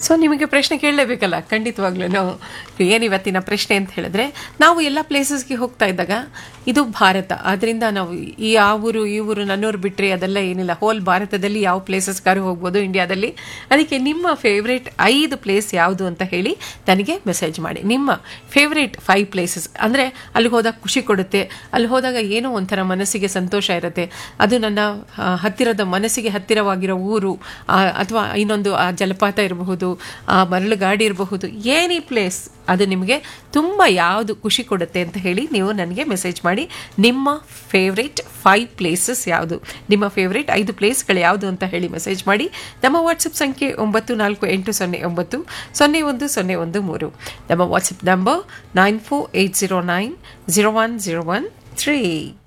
so ನಿಮಗೆ ಪ್ರಶ್ನೆ ಕೇಳಲೇಬೇಕಲ್ಲ ಖಂಡಿತವಾಗ್ಲೂ ಏನು ಇವತ್ತಿನ ಪ್ರಶ್ನೆ ಅಂತ ಹೇಳಿದ್ರೆ ನಾವು ಎಲ್ಲ ಪ್ಲೇಸಸ್ಗೆ ಹೋಗ್ತಾ ಇದ್ದಾಗ ಇದು ಭಾರತ ಆದ್ದರಿಂದ ನಾವು ಈ ಆ ಊರು ಈ ಊರು ನನ್ನೂರು ಬಿಟ್ಟರೆ ಅದೆಲ್ಲ ಏನಿಲ್ಲ ಹೋಲ್ ಭಾರತದಲ್ಲಿ ಯಾವ ಪ್ಲೇಸಸ್ಗಾರು ಹೋಗ್ಬೋದು ಇಂಡಿಯಾದಲ್ಲಿ ಅದಕ್ಕೆ ನಿಮ್ಮ ಫೇವ್ರೇಟ್ ಐದು ಪ್ಲೇಸ್ ಯಾವುದು ಅಂತ ಹೇಳಿ ನನಗೆ ಮೆಸೇಜ್ ಮಾಡಿ ನಿಮ್ಮ ಫೇವ್ರೇಟ್ ಫೈವ್ ಪ್ಲೇಸಸ್ ಅಂದರೆ ಅಲ್ಲಿಗೆ ಹೋದಾಗ ಖುಷಿ ಕೊಡುತ್ತೆ ಅಲ್ಲಿ ಹೋದಾಗ ಏನೋ ಒಂಥರ ಮನಸ್ಸಿಗೆ ಸಂತೋಷ ಇರುತ್ತೆ ಅದು ನನ್ನ ಆ, ಹತ್ತಿರದ ಮನಸ್ಸಿಗೆ ಹತ್ತಿರವಾಗಿರೋ ಊರು ಅಥವಾ ಇನ್ನೊಂದು ಆ ಜಲಪಾತ ಇರಬಹುದು ಆ ಮರಳು ಗಾಡಿ ಇರಬಹುದು ಏನಿ ಪ್ಲೇಸ್ ಅದು ನಿಮಗೆ ತುಂಬ ಯಾವುದು ಖುಷಿ ಕೊಡುತ್ತೆ ಅಂತ ಹೇಳಿ ನೀವು ನನಗೆ ಮೆಸೇಜ್ ಮಾಡಿ ನಿಮ್ಮ ಫೇವ್ರೇಟ್ ಫೈವ್ ಪ್ಲೇಸಸ್ ಯಾವುದು ನಿಮ್ಮ ಫೇವ್ರೇಟ್ ಐದು ಪ್ಲೇಸ್ಗಳು ಯಾವುದು ಅಂತ ಹೇಳಿ ಮೆಸೇಜ್ ಮಾಡಿ ನಮ್ಮ ವಾಟ್ಸಪ್ ಸಂಖ್ಯೆ ಒಂಬತ್ತು ನಾಲ್ಕು ಎಂಟು ಸೊನ್ನೆ ಒಂಬತ್ತು ಸೊನ್ನೆ ಒಂದು ಸೊನ್ನೆ ಒಂದು ಮೂರು ನಮ್ಮ WhatsApp number nine four eight zero nine zero one zero one three